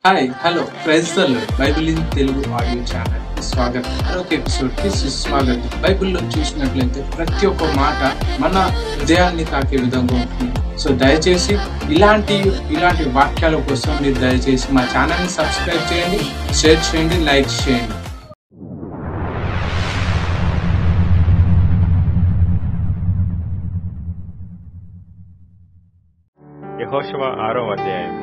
hi hello క్రైస్తవులు Bible in Telugu audio channel స్వాగతం మరొక ఎపిసోడ్ కి సుస్వాగతం బైబిల్లో చూసినట్లయితే ప్రతి ఒక్క మాట మన హృదయాన్ని తాకే విధంగా ఉంటుంది సో దయచేసి ఇలాంటి ఇలాంటి వాక్యాల కోసం మీరు దయచేసి మా ఛానల్ ని సబ్స్క్రైబ్ చేయండి షేర్ చేయండి లైక్ చేయండి యెహోషువ ఆరో అధ్యాయం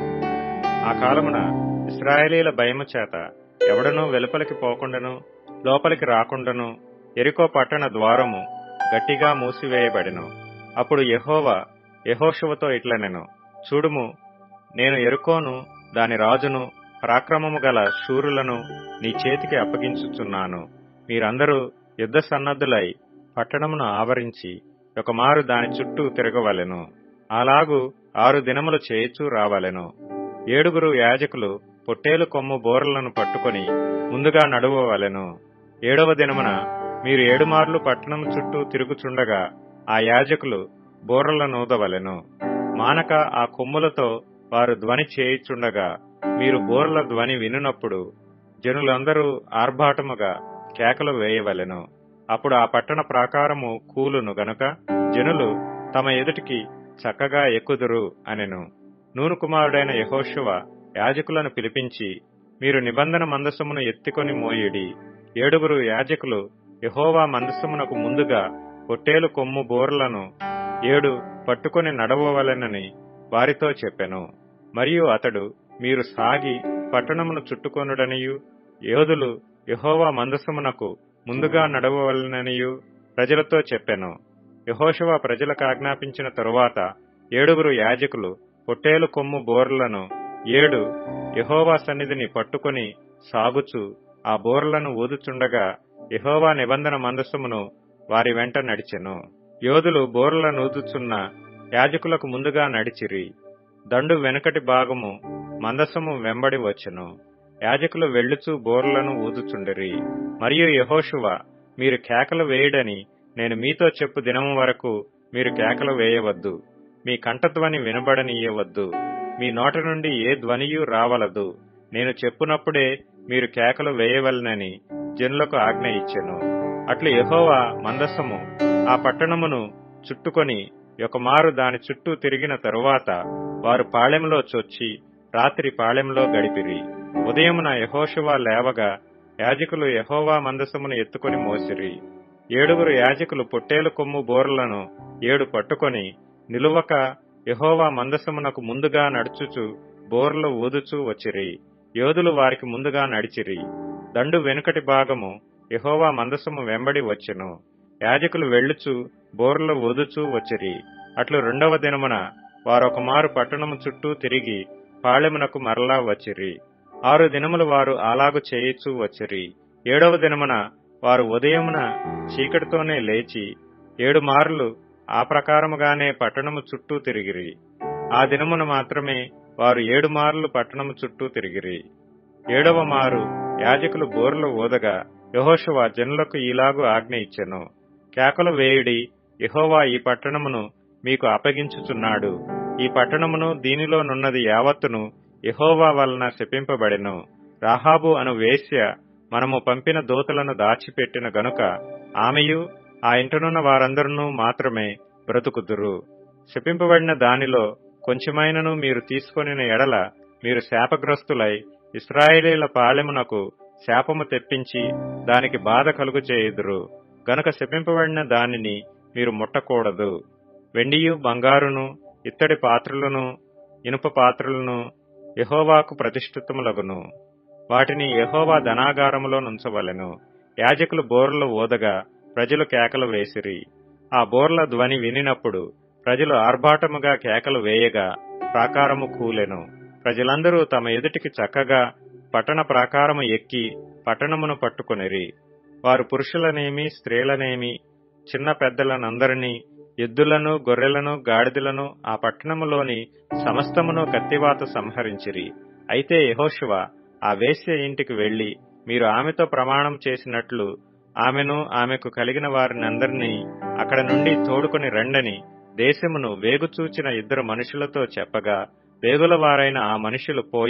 ఆ కాలమున ఇస్రాయేలీల భయము చేత ఎవడనూ వెలుపలికి పోకుండాను లోపలికి రాకుండాను ఎరికో పట్టణ ద్వారము గట్టిగా మూసివేయబడెను అప్పుడు యెహోవా యెహోషువతో ఇట్లనెను చూడుము నేను ఎరుకోను దాని రాజును పరాక్రమము గల శూరులను నీ చేతికి అప్పగించుచున్నాను మీరందరూ యుద్ధ సన్నద్ధులై పట్టణమును ఆవరించి ఒకమారు దాని చుట్టూ తిరగవలెను అలాగు ఆరు దినములు చేయిచూ రావలెను ఏడుగురు యాజకులు పొట్టేలు కొమ్ము బోర్లను పట్టుకొని ముందుగా నడువవలెను ఏడవ దినమున మీరు ఏడుమార్లు పట్టణం చుట్టూ తిరుగుచుండగా ఆ యాజకులు బోర్ల నూదవలెను మానక ఆ కొమ్ములతో వారు ధ్వని చేయిచుండగా మీరు బోర్ల ధ్వని వినునప్పుడు జనులందరూ ఆర్భాటముగా కేకలు వేయవలెను అప్పుడు ఆ పట్టణ ప్రాకారము కూలును గనుక జనులు తమ ఎదుటికి చక్కగా ఎక్కుదురు అనెను నూను కుమారుడైన యహోశువ యాజకులను పిలిపించి మీరు నిబంధన మందసమును ఎత్తుకొని మోయుడి ఏడుగురు యాజకులు యహోవా మందసమునకు ముందుగా పొట్టేలు కొమ్ము బోర్లను ఏడు పట్టుకొని నడవవలెనని వారితో చెప్పెను మరియు అతడు మీరు సాగి పట్టణమును చుట్టుకొనుడనియు యోధులు యహోవా మందసమునకు ముందుగా నడవవలననియు ప్రజలతో చెప్పెను యహోషువ ప్రజలకు ఆజ్ఞాపించిన తరువాత ఏడుగురు యాజకులు పొట్టేలు కొమ్ము బోర్లను ఏడు యహోవా సన్నిధిని పట్టుకొని సాగుచు ఆ బోర్లను ఊదుచుండగా యహోవా నిబంధన మందసమును వారి వెంట నడిచెను యోధులు బోర్లను ఊదుచున్న యాజకులకు ముందుగా నడిచిరి దండు వెనుకటి భాగము మందసము వెంబడి వచ్చెను యాజకులు వెళ్ళుచూ బోర్లను ఊదుచుండిరి మరియు యహోషువ మీరు కేకలు వేయడని నేను మీతో చెప్పు దినము వరకు మీరు కేకలు వేయవద్దు మీ కంఠధ్వని వినబడనీయవద్దు మీ నోట నుండి ఏ ధ్వనియు రావలదు నేను చెప్పునప్పుడే మీరు కేకలు వేయవలనని జనులకు ఆజ్ఞ ఇచ్చెను అట్లు యహోవా మందస్సము ఆ పట్టణమును చుట్టుకొని ఒకమారు దాని చుట్టూ తిరిగిన తరువాత వారు పాళెంలో చొచ్చి రాత్రి పాళెంలో గడిపిరి ఉదయమున యహోషువా లేవగా యాజకులు యహోవా మందసమును ఎత్తుకొని మోసిరి ఏడుగురు యాజకులు పొట్టేలు కొమ్ము బోర్లను ఏడు పట్టుకొని నిలువక యహోవా మందసమునకు ముందుగా నడుచుచు బోర్లు ఊదుచూ వచ్చిరి యోధులు వారికి ముందుగా నడిచిరి దండు వెనుకటి భాగము యహోవా మందసము వెంబడి వచ్చెను యాజకులు వెళ్ళుచు బోర్లు ఊదుచూ వచ్చిరి అట్లు రెండవ దినమున వారొకమారు పట్టణము చుట్టూ తిరిగి పాళెమునకు మరలా వచ్చిరి ఆరు దినములు వారు అలాగు చేయిచూ వచ్చిరి ఏడవ దినమున వారు ఉదయమున చీకటితోనే లేచి ఏడు మార్లు ఆ ప్రకారముగానే పట్టణము చుట్టూ తిరిగిరి ఆ దినమున మాత్రమే వారు ఏడు మార్లు పట్టణము చుట్టూ తిరిగిరి ఏడవ మారు యాజకులు బోర్లు ఊదగా యహోషువ జనులకు ఈలాగు ఆజ్ఞ ఇచ్చెను కేకలు వేయుడి యహోవా ఈ పట్టణమును మీకు అప్పగించుచున్నాడు ఈ పట్టణమును దీనిలోనున్నది యావత్తును యహోవా వలన శపింపబడెను రాహాబు అను వేశ్య మనము పంపిన దూతలను దాచిపెట్టిన గనుక ఆమెయు ఆ ఇంటనున్న వారందరూ మాత్రమే బ్రతుకుదురు శపింపబడిన దానిలో కొంచెమైనను మీరు తీసుకొనిన ఎడల మీరు శాపగ్రస్తులై ఇస్రాయేలీల పాలెమునకు శాపము తెప్పించి దానికి బాధ కలుగు చేయుదురు గనుక శపింపబడిన దానిని మీరు ముట్టకూడదు వెండియు బంగారును ఇత్తడి పాత్రలను ఇనుప పాత్రలను యహోవాకు ప్రతిష్ఠితములగును వాటిని యహోవా ధనాగారములో నుంచవలెను యాజకులు బోర్లు ఊదగా ప్రజలు కేకలు వేసిరి ఆ బోర్ల ధ్వని వినినప్పుడు ప్రజలు ఆర్భాటముగా కేకలు వేయగా ప్రాకారము కూలెను ప్రజలందరూ తమ ఎదుటికి చక్కగా పట్టణ ప్రాకారము ఎక్కి పట్టణమును పట్టుకొనిరి వారు పురుషులనేమి స్త్రీలనేమి చిన్న పెద్దలనందరినీ ఎద్దులను గొర్రెలను గాడిదలను ఆ పట్టణములోని సమస్తమును కత్తివాత సంహరించిరి అయితే యహోశివ ఆ వేశ్య ఇంటికి వెళ్లి మీరు ఆమెతో ప్రమాణం చేసినట్లు ఆమెను ఆమెకు కలిగిన వారినందరినీ అక్కడ నుండి తోడుకొని రండని దేశమును వేగుచూచిన ఇద్దరు మనుషులతో చెప్పగా వేగుల వారైన ఆ మనుషులు పోయి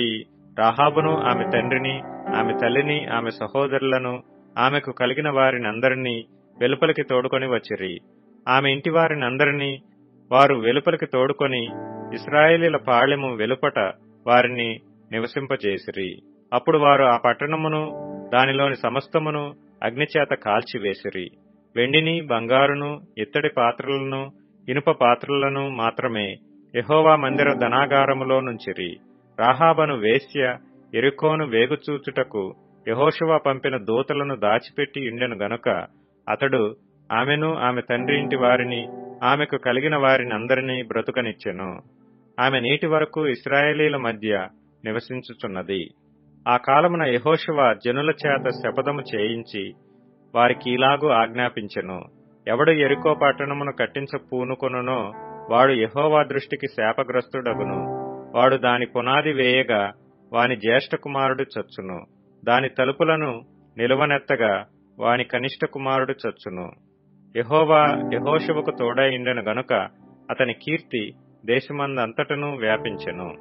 రాహాబును ఆమె తండ్రిని ఆమె తల్లిని ఆమె సహోదరులను ఆమెకు కలిగిన వారిని అందరినీ వెలుపలికి తోడుకొని వచ్చిరి ఆమె ఇంటి వారిని అందరినీ వారు వెలుపలికి తోడుకొని ఇస్రాయేలీల పాళెము వెలుపట వారిని నివసింపజేసిరి అప్పుడు వారు ఆ పట్టణమును దానిలోని సమస్తమును అగ్నిచేత కాల్చివేసిరి వెండిని బంగారును ఇత్తడి పాత్రలను ఇనుప పాత్రలను మాత్రమే యెహోవా మందిర ధనాగారములో నుంచిరి రాహాబను వేశ్య ఎరుకోను వేగుచూచుటకు యహోషువ పంపిన దూతలను దాచిపెట్టి ఉండెను గనుక అతడు ఆమెను ఆమె తండ్రి ఇంటి వారిని ఆమెకు కలిగిన వారిని అందరినీ బ్రతుకనిచ్చెను ఆమె నీటి వరకు ఇస్రాయేలీల మధ్య నివసించుచున్నది ఆ కాలమున యహోషువ జనుల చేత శపథము చేయించి వారికి ఇలాగూ ఆజ్ఞాపించెను ఎవడు ఎరుకో పట్టణమును కట్టించ పూనుకొనునో వాడు యహోవా దృష్టికి శాపగ్రస్తుడగును వాడు దాని పునాది వేయగా వాని జ్యేష్ఠ కుమారుడు చచ్చును దాని తలుపులను నిలువనెత్తగా వాని కనిష్ట కుమారుడు చచ్చును యహోవా యహోశువకు తోడైండెను గనుక అతని కీర్తి దేశమందంతటను వ్యాపించెను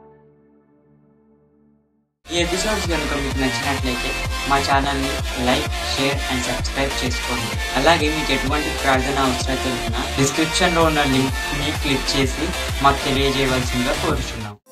ఈ ఎపిసోడ్స్ కనుక మీకు నచ్చినట్లయితే మా ఛానల్ని లైక్ షేర్ అండ్ సబ్స్క్రైబ్ చేసుకోండి అలాగే మీకు ఎటువంటి ప్రార్థన అవసరం ఉన్నా డిస్క్రిప్షన్లో ఉన్న లింక్ని క్లిక్ చేసి మాకు తెలియజేయవలసిందిగా కోరుచున్నాం